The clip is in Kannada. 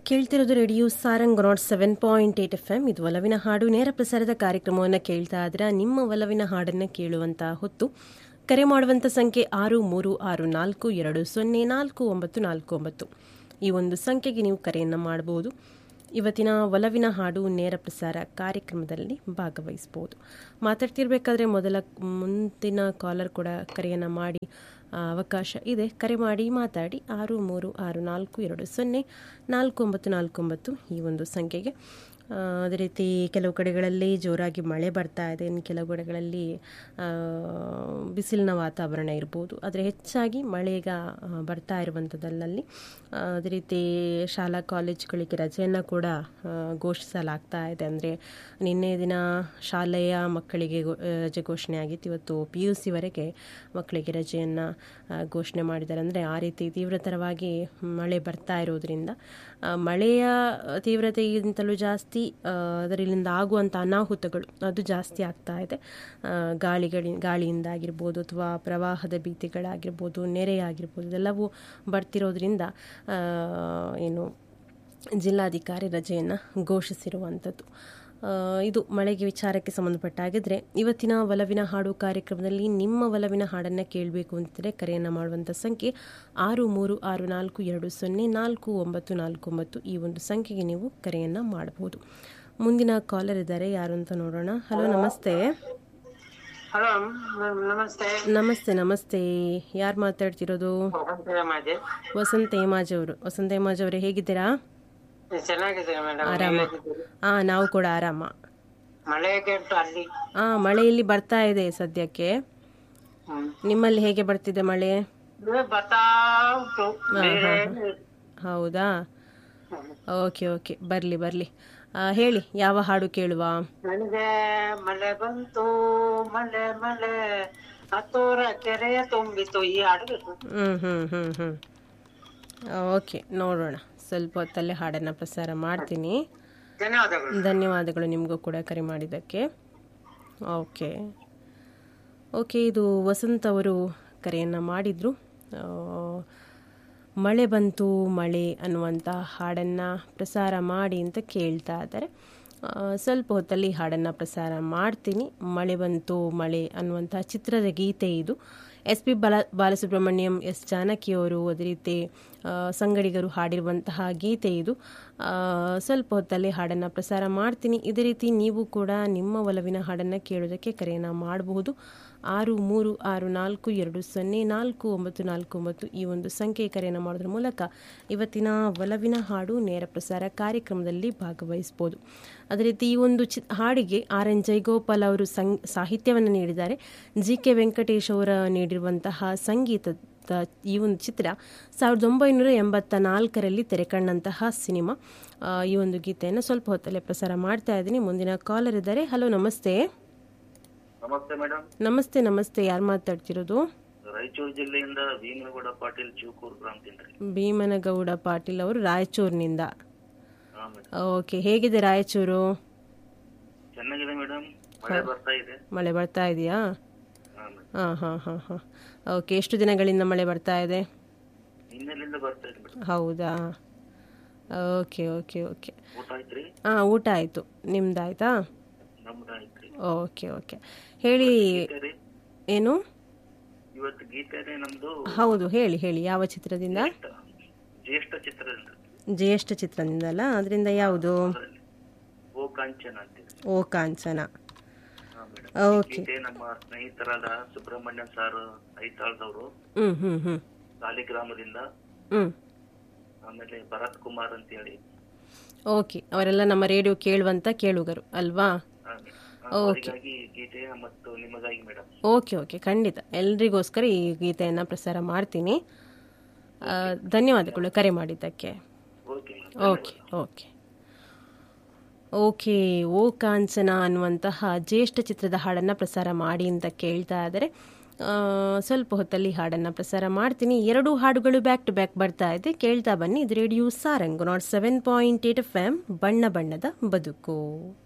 ಕೇಳ್ತಿರೋದು radio Sarang nought seven point eight F M ಇದು ಒಲವಿನ ಹಾಡು ನೇರ ಪ್ರಸಾರದ ಕಾರ್ಯಕ್ರಮವನ್ನು ಕೇಳ್ತಾ ಇದ್ರೆ ನಿಮ್ಮ ಒಲವಿನ ಹಾಡನ್ನು ಕೇಳುವಂತ ಹೊತ್ತು ಕರೆ ಮಾಡುವಂಥ ಸಂಖ್ಯೆ ಆರು ಮೂರು ಆರು ನಾಲ್ಕು ಎರಡು ಸೊನ್ನೆ ನಾಲ್ಕು ಒಂಬತ್ತು ನಾಲ್ಕು ಒಂಬತ್ತು ಈ ಒಂದು ಸಂಖ್ಯೆಗೆ ನೀವು ಕರೆಯನ್ನು ಮಾಡಬಹುದು ಇವತ್ತಿನ ಒಲವಿನ ಹಾಡು ನೇರ ಪ್ರಸಾರ ಕಾರ್ಯಕ್ರಮದಲ್ಲಿ ಭಾಗವಹಿಸ್ಬೋದು ಮಾತಾಡ್ತಿರ್ಬೇಕಾದ್ರೆ ಮೊದಲ ಮುಂದಿನ ಕಾಲರ್ ಕೂಡ ಕರೆಯನ್ನು ಮಾಡಿ ಆ, ಅವಕಾಶ ಇದೆ ಕರೆ ಮಾಡಿ ಮಾತಾಡಿ ಆರು ಮೂರು ಆರು ನಾಲ್ಕು ಎರಡು ಸೊನ್ನೆ ನಾಲ್ಕು ಒಂಬತ್ತು ನಾಲ್ಕು ಒಂಬತ್ತು ಈ ಒಂದು ಸಂಖ್ಯೆಗೆ ಆ, ಅದೇ ರೀತಿ ಕೆಲವು ಕಡೆಗಳಲ್ಲಿ ಜೋರಾಗಿ ಮಳೆ ಬರ್ತಾ ಇದೆ ಇನ್ನು ಕೆಲವು ಕಡೆಗಳಲ್ಲಿ ಆ, ಬಿಸಿಲಿನ ವಾತಾವರಣ ಇರ್ಬೋದು ಆದರೆ ಹೆಚ್ಚಾಗಿ ಮಳೆಗ ಆ, ಬರ್ತಾ ಇರುವಂಥದ್ದಲ್ಲಲ್ಲಿ ಆ, ಅದೇ ರೀತಿ ಶಾಲಾ ಕಾಲೇಜುಗಳಿಗೆ ರಜೆಯನ್ನು ಕೂಡ ಆ, ಘೋಷಿಸಲಾಗ್ತಾ ಇದೆ ಅಂದರೆ ನಿನ್ನೆ ದಿನ ಶಾಲೆಯ ಮಕ್ಕಳಿಗೆ ಗೋ- ಆ, ರಜೆ ಘೋಷಣೆ ಆಗಿತ್ತು ಇವತ್ತು ಪಿ ಯು ಸಿವರೆಗೆ ಮಕ್ಕಳಿಗೆ ರಜೆಯನ್ನು ಘೋಷಣೆ ಮಾಡಿದ್ದಾರೆ ಅಂದರೆ ಆ ರೀತಿ ತೀವ್ರತರವಾಗಿ ಮಳೆ ಬರ್ತಾ ಇರೋದ್ರಿಂದ ಆ, ಮಳೆಯ ತೀವ್ರತೆಗಿಂತಲೂ ಜಾಸ್ತಿ ಆ, ಅದರಿಂದ ಆಗುವಂಥ ಅನಾಹುತಗಳು ಅದು ಜಾಸ್ತಿ ಆಗ್ತಾ ಇದೆ ಆ, ಗಾಳಿಗಳಿ ಗಾಳಿಯಿಂದಾಗಿರ್ಬೋದು ಅಥವಾ ಪ್ರವಾಹದ ಭೀತಿಗಳಾಗಿರ್ಬೋದು ನೆರೆಯಾಗಿರ್ಬೋದು ಇದೆಲ್ಲವೂ ಬರ್ತಿರೋದ್ರಿಂದ ಆ, ಏನು ಜಿಲ್ಲಾಧಿಕಾರಿ ರಜೆಯನ್ನು ಘೋಷಿಸಿರುವಂಥದ್ದು ಆ, ಇದು ಮಳೆಗೆ ವಿಚಾರಕ್ಕೆ ಸಂಬಂಧಪಟ್ಟಾಗಿದ್ರೆ ಇವತ್ತಿನ ಒಲವಿನ ಹಾಡು ಕಾರ್ಯಕ್ರಮದಲ್ಲಿ ನಿಮ್ಮ ಒಲವಿನ ಹಾಡನ್ನು ಕೇಳಬೇಕು ಅಂತಿದ್ರೆ ಕರೆಯನ್ನು ಮಾಡುವಂಥ ಸಂಖ್ಯೆ ಆರು ಮೂರು ಆರು ನಾಲ್ಕು ಎರಡು ಸೊನ್ನೆ ನಾಲ್ಕು ಒಂಬತ್ತು ನಾಲ್ಕು ಒಂಬತ್ತು ಈ ಒಂದು ಸಂಖ್ಯೆಗೆ ನೀವು ಕರೆಯನ್ನು ಮಾಡಬಹುದು ಮುಂದಿನ ಕಾಲರ್ ಇದ್ದಾರೆ ಯಾರು ಅಂತ ನೋಡೋಣ ಹಲೋ ನಮಸ್ತೆ ಹಲೋ ಮ್- ನಮಸ್ತೆ ನಮಸ್ತೆ ನಮಸ್ತೆ ಯಾರು ಮಾತಾಡ್ತಿರೋದು ಮಾಜಿ ವಸಂತ ಹೇಮಾಜ್ ಅವರು ವಸಂತ ಹೇಮಾಜ್ ಅವರೇ ಹೇಗಿದ್ದೀರಾ ಚೆನ್ನಾಗಿದೆ ಮೇಡಮ್ ಆರಾಮ ಹಾಂ ನಾವು ಕೂಡ ಆರಾಮ ಮಳೆ ಕೆಟ್ಟು ಅಲ್ಲಿ ಆ ಮಳೆ ಇಲ್ಲಿ ಬರ್ತಾ ಇದೆ ಸದ್ಯಕ್ಕೆ ಹ್ಮ್. ನಿಮ್ಮಲ್ಲಿ ಹೇಗೆ ಬರ್ತಿದೆ ಮಳೆ ಇದು ಬರ್ತಾ ಉಂಟು ಬೇರೆ ಏನು ಇಲ್ಲ. ಹೌದಾ ಹ್ಮ್. ಓಕೆ ಓಕೆ ಬರಲಿ ಬರಲಿ ಹೇಳಿ ಯಾವ ಹಾಡು ಕೇಳುವ ನನಗೆ ಮಳೆ ಬಂತು ಮಳೆ ಮಳೆ ಹತ್ತೂರ ಕೆರೆ ತುಂಬಿತು ಈ ಹಾಡು ಬೇಕು ಹ್ಞೂ ಹ್ಞೂ ಹ್ಞೂ ಹ್ಞೂ ಓಕೆ ನೋಡೋಣ ಸ್ವಲ್ಪ ಹೊತ್ತಲ್ಲೇ ಹಾಡನ್ನು ಪ್ರಸಾರ ಮಾಡ್ತೀನಿ ಧನ್ಯವಾದಗಳು ಧನ್ಯವಾದಗಳು ನಿಮಗೂ ಕೂಡ ಕರೆ ಮಾಡಿದ್ದಕ್ಕೆ ಓಕೆ ಓಕೆ ಇದು ವಸಂತ್ ಅವರು ಕರೆಯನ್ನು ಮಾಡಿದರು ಮಳೆ ಬಂತು ಮಳೆ ಅನ್ನುವಂಥ ಹಾಡನ್ನು ಪ್ರಸಾರ ಮಾಡಿ ಅಂತ ಕೇಳ್ತಾ ಇದ್ದಾರೆ ಆ, ಸ್ವಲ್ಪ ಹೊತ್ತಲ್ಲಿ ಈ ಹಾಡನ್ನು ಪ್ರಸಾರ ಮಾಡ್ತೀನಿ ಮಳೆ ಬಂತು ಮಳೆ ಅನ್ನುವಂಥ ಚಿತ್ರದ ಗೀತೆ ಇದು ಎಸ್ ಪಿ ಬಾಲ ಬಾಲಸುಬ್ರಹ್ಮಣ್ಯಂ ಎಸ್ ಜಾನಕಿಯವರು ಅದೇ ರೀತಿ ಆ, ಸಂಗಡಿಗರು ಹಾಡಿರುವಂತಹ ಗೀತೆ ಇದು ಆ, ಸ್ವಲ್ಪ ಹೊತ್ತಲ್ಲಿ ಹಾಡನ್ನು ಪ್ರಸಾರ ಮಾಡ್ತೀನಿ ಇದೇ ರೀತಿ ನೀವು ಕೂಡ ನಿಮ್ಮ ಒಲವಿನ ಹಾಡನ್ನು ಕೇಳೋದಕ್ಕೆ ಕರೆಯನ್ನು ಮಾಡಬಹುದು ಆರು ಮೂರು ಆರು ನಾಲ್ಕು ಎರಡು ಸೊನ್ನೆ ನಾಲ್ಕು ಒಂಬತ್ತು ನಾಲ್ಕು ಒಂಬತ್ತು ಈ ಒಂದು ಸಂಖ್ಯೆ ಕರೆಯನ್ನು ಮಾಡೋದ್ರ ಮೂಲಕ ಇವತ್ತಿನ ಒಲವಿನ ಹಾಡು ನೇರ ಪ್ರಸಾರ ಕಾರ್ಯಕ್ರಮದಲ್ಲಿ ಭಾಗವಹಿಸ್ಬೋದು ಅದೇ ರೀತಿ ಈ ಒಂದು ಚಿ ಹಾಡಿಗೆ ಆರ್ ಎನ್ ಜಯಗೋಪಾಲ್ ಅವರು ಸಂ ಸಾಹಿತ್ಯವನ್ನು ನೀಡಿದ್ದಾರೆ ಜಿ ಕೆ ವೆಂಕಟೇಶ್ ಅವರ ನೀಡಿರುವಂತಹ ಸಂಗೀತದ ಈ ಒಂದು ಚಿತ್ರ ಸಾವಿರದ ಒಂಬೈನೂರ ಎಂಬತ್ತ ನಾಲ್ಕರಲ್ಲಿ ತೆರೆಕಂಡಂತಹ ಸಿನಿಮಾ ಆ, ಈ ಒಂದು ಗೀತೆಯನ್ನು ಸ್ವಲ್ಪ ಹೊತ್ತಲ್ಲೇ ಪ್ರಸಾರ ಮಾಡ್ತಾ ಇದ್ದೀನಿ ಮುಂದಿನ ಕಾಲರ್ ಇದ್ದಾರೆ ಹಲೋ ನಮಸ್ತೆ ನಮಸ್ತೆ ಮೇಡಮ್ ನಮಸ್ತೆ ನಮಸ್ತೆ ಯಾರು ಮಾತಾಡ್ತಿರೋದು ರಾಯಚೂರು ಜಿಲ್ಲೆಯಿಂದ ಭೀಮನಗೌಡ ಪಾಟೀಲ್ ಚಿವುಕೂರು ಗ್ರಾಮದಿಂದ ರೀ ಭೀಮನಗೌಡ ಪಾಟೀಲ್ ಅವರು ರಾಯಚೂರಿನಿಂದ ಹಾ ಮೇಡಮ್ ಓಕೆ ಹೇಗಿದೆ ರಾಯಚೂರು ಚೆನ್ನಾಗಿದೆ ಮೇಡಮ್ ಮಳೆ ಬರ್ತಾ ಇದೆ ಮಳೆ ಬರ್ತಾ ಇದೆಯಾ ಹಾ ಮೇಡಮ್ ಹಾಂ ಹಾಂ ಹಾಂ ಹಾಂ ಓಕೆ ಎಷ್ಟು ದಿನಗಳಿಂದ ಮಳೆ ಬರ್ತಾ ಇದೆ ಹಿನ್ನೆಲೆಯಿಂದ ಬರ್ತಾ ಇದೆ ಮೇಡಮ್ ಹೌದಾ ಓಕೆ ಓಕೆ ಓಕೆ ಊಟ ಆಯ್ತ್ರಿ ಹಾಂ ಊಟ ಆಯಿತು ನಿಮ್ದಾಯ್ತಾ ನಮ್ದು ಆಯ್ತ್ರಿ ಓಕೆ ಓಕೆ ಹೇಳಿ ಗೀತೆ ರೀ ಏನು ಇವತ್ತು ಗೀತೆ ರೀ ನಮ್ದು ಹೌದು ಹೇಳಿ ಹೇಳಿ ಯಾವ ಚಿತ್ರದಿಂದ ಜ್ಯೇಷ್ಠ- ಜ್ಯೇಷ್ಠ ಚಿತ್ರದಿಂದ ಜ್ಯೇಷ್ಠ ಚಿತ್ರದಿಂದ ಅಲ್ಲ ಅದರಿಂದ ಯಾವುದು ಅದ್ರಲ್ಲಿ ಓ ಕಾಂಚನ ಅಂತೀವಿ ಓ ಕಾಂಚನ ಹಾ ಮೇಡಮ್ ಓಕೆ ಗೀತೆ ನಮ್ಮ ಸ್ನೇಹಿತರಾದ ಸುಬ್ರಹ್ಮಣ್ಯ ಸರ್ ಐತಾಳ್ದವರು ಹ್ಞೂ ಹ್ಞೂ ಹ್ಞೂ ಸಾಲಿಗ್ರಾಮದಿಂದ ಹ್ಞೂ ಆಮೇಲೆ ಭರತ್ ಕುಮಾರ್ ಅಂತ ಹೇಳಿ ಓಕೆ ಅವರೆಲ್ಲ ನಮ್ಮ ರೇಡಿಯೋ ಕೇಳುವಂತ ಕೇಳುಗರು ಅಲ್ವಾ ಹಾ, ಅವರಿಗಾಗಿ ಈ ಗೀತೆ ಮತ್ತು ನಿಮಗಾಗಿ ಮೇಡಮ್ ಓಕೆ ಓಕೆ ಖಂಡಿತ ಎಲ್ರಿಗೋಸ್ಕರ ಈ ಗೀತೆಯನ್ನು ಪ್ರಸಾರ ಮಾಡ್ತೀನಿ ಆ, ಧನ್ಯವಾದಗಳು ಕರೆ ಮಾಡಿದ್ದಕ್ಕೆ ಓಕೆ ಓಕೆ ಓಕೆ ಓಕೆ ಓ ಕಾಂಚನ ಅನ್ನುವಂತಹ ಜ್ಯೇಷ್ಠ ಚಿತ್ರದ ಹಾಡನ್ನು ಪ್ರಸಾರ ಮಾಡಿ ಅಂತ ಕೇಳ್ತಾ ಇದ್ದಾರೆ ಆ, ಸ್ವಲ್ಪ ಹೊತ್ತಲ್ಲಿ ಹಾಡನ್ನು ಪ್ರಸಾರ ಮಾಡ್ತೀನಿ ಎರಡು ಹಾಡುಗಳು ಬ್ಯಾಕ್ ಟು ಬ್ಯಾಕ್ ಬರ್ತಾ ಇದೆ ಕೇಳ್ತಾ ಬನ್ನಿ ಇದು radio Sarang nought seven point eight F M ಬಣ್ಣ ಬಣ್ಣದ ಬದುಕು